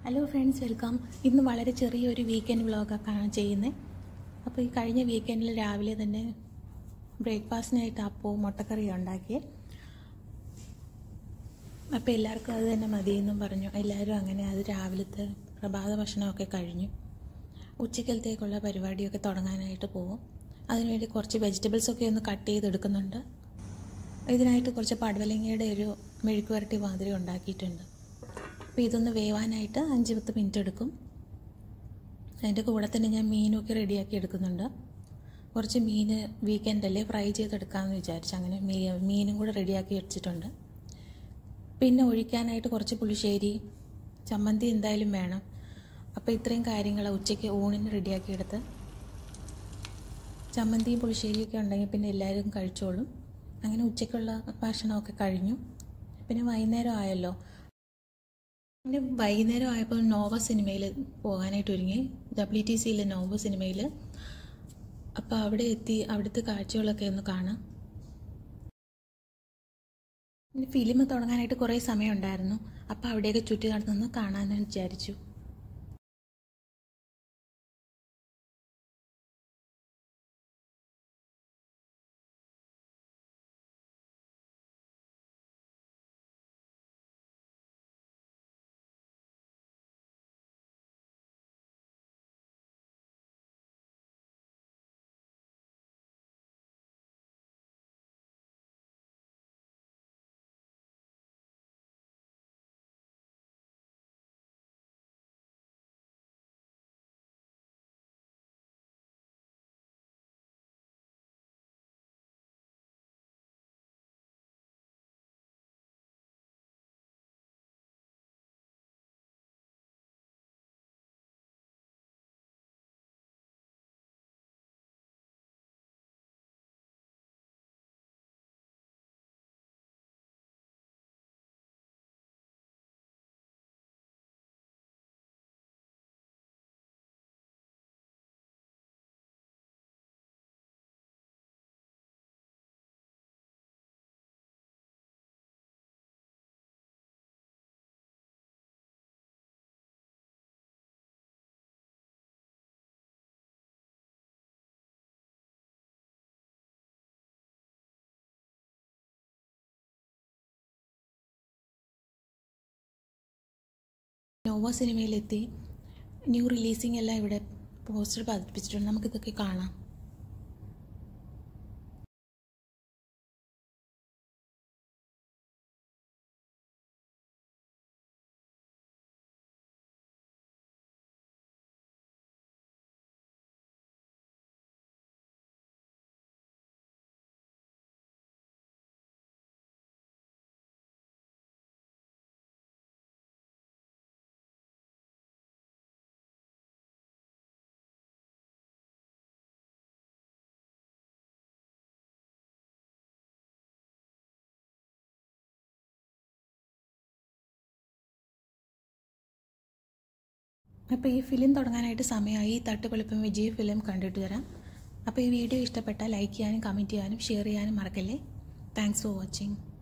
hello friends welcome ഇന്ന് വളരെ ചെറിയൊരു വീക്കെൻഡ് വ്ളോഗൊക്കെയാണ് ചെയ്യുന്നത് അപ്പോൾ ഈ കഴിഞ്ഞ വീക്കെൻഡിൽ രാവിലെ തന്നെ ബ്രേക്ക്ഫാസ്റ്റിനായിട്ട് അപ്പവും മുട്ടക്കറിയും ഉണ്ടാക്കി അപ്പോൾ എല്ലാവർക്കും അത് തന്നെ മതിയെന്നും പറഞ്ഞു എല്ലാവരും അങ്ങനെ അത് രാവിലത്തെ പ്രഭാത ഭക്ഷണമൊക്കെ കഴിഞ്ഞു ഉച്ചക്കലത്തേക്കുള്ള പരിപാടിയൊക്കെ തുടങ്ങാനായിട്ട് പോകും അതിനുവേണ്ടി കുറച്ച് വെജിറ്റബിൾസൊക്കെ ഒന്ന് കട്ട് ചെയ്തെടുക്കുന്നുണ്ട് ഇതിനായിട്ട് കുറച്ച് പടവലങ്ങയുടെ ഒരു മെഴുക്ക് വരട്ടി മാതിരി ഉണ്ടാക്കിയിട്ടുണ്ട് അപ്പോൾ ഇതൊന്ന് വേവാനായിട്ട് അഞ്ച് പത്ത് മിനിറ്റ് എടുക്കും അതിൻ്റെ കൂടെ തന്നെ ഞാൻ മീനൊക്കെ റെഡിയാക്കി എടുക്കുന്നുണ്ട് കുറച്ച് മീൻ വീക്കെൻഡല്ലേ ഫ്രൈ ചെയ്തെടുക്കാമെന്ന് വിചാരിച്ചു അങ്ങനെ മീ മീനും കൂടെ റെഡിയാക്കി വെച്ചിട്ടുണ്ട് പിന്നെ ഒഴിക്കാനായിട്ട് കുറച്ച് പുളിശ്ശേരി ചമ്മന്തി എന്തായാലും വേണം അപ്പോൾ ഇത്രയും കാര്യങ്ങൾ ഉച്ചയ്ക്ക് ഊണിന് റെഡിയാക്കി എടുത്ത് ചമ്മന്തിയും പുളിശ്ശേരിയൊക്കെ ഉണ്ടെങ്കിൽ പിന്നെ എല്ലാവരും കഴിച്ചോളും അങ്ങനെ ഉച്ചയ്ക്കുള്ള ഭക്ഷണമൊക്കെ കഴിഞ്ഞു പിന്നെ വൈകുന്നേരം ആയല്ലോ പിന്നെ വൈകുന്നേരം ആയപ്പോൾ നോവ സിനിമയിൽ പോകാനായിട്ട് ഒരുങ്ങി ഡബ്ല്യു ടി സിയിലെ നോവ സിനിമയിൽ അപ്പോൾ അവിടെ എത്തി അവിടുത്തെ കാഴ്ചകളൊക്കെ ഒന്ന് കാണാം പിന്നെ ഫിലിം തുടങ്ങാനായിട്ട് കുറേ സമയം ഉണ്ടായിരുന്നു അപ്പോൾ അവിടെയൊക്കെ ചുറ്റി നടന്നൊന്ന് കാണാമെന്ന് വിചാരിച്ചു നോവ സിനിമയിലെത്തി ന്യൂ റിലീസിംഗ് എല്ലാം ഇവിടെ പോസ്റ്റർ പതിപ്പിച്ചിട്ടുണ്ട് നമുക്കിതൊക്കെ കാണാം അപ്പോൾ ഈ ഫിലിം തുടങ്ങാനായിട്ട് സമയമായി ഈ തട്ടുപൊളിപ്പം വിജയ് ഫിലിം കണ്ടിട്ട് തരാം അപ്പോൾ ഈ വീഡിയോ ഇഷ്ടപ്പെട്ടാൽ ലൈക്ക് ചെയ്യാനും കമൻറ്റ് ചെയ്യാനും ഷെയർ ചെയ്യാനും മറക്കല്ലേ താങ്ക്സ് ഫോർ വാച്ചിങ്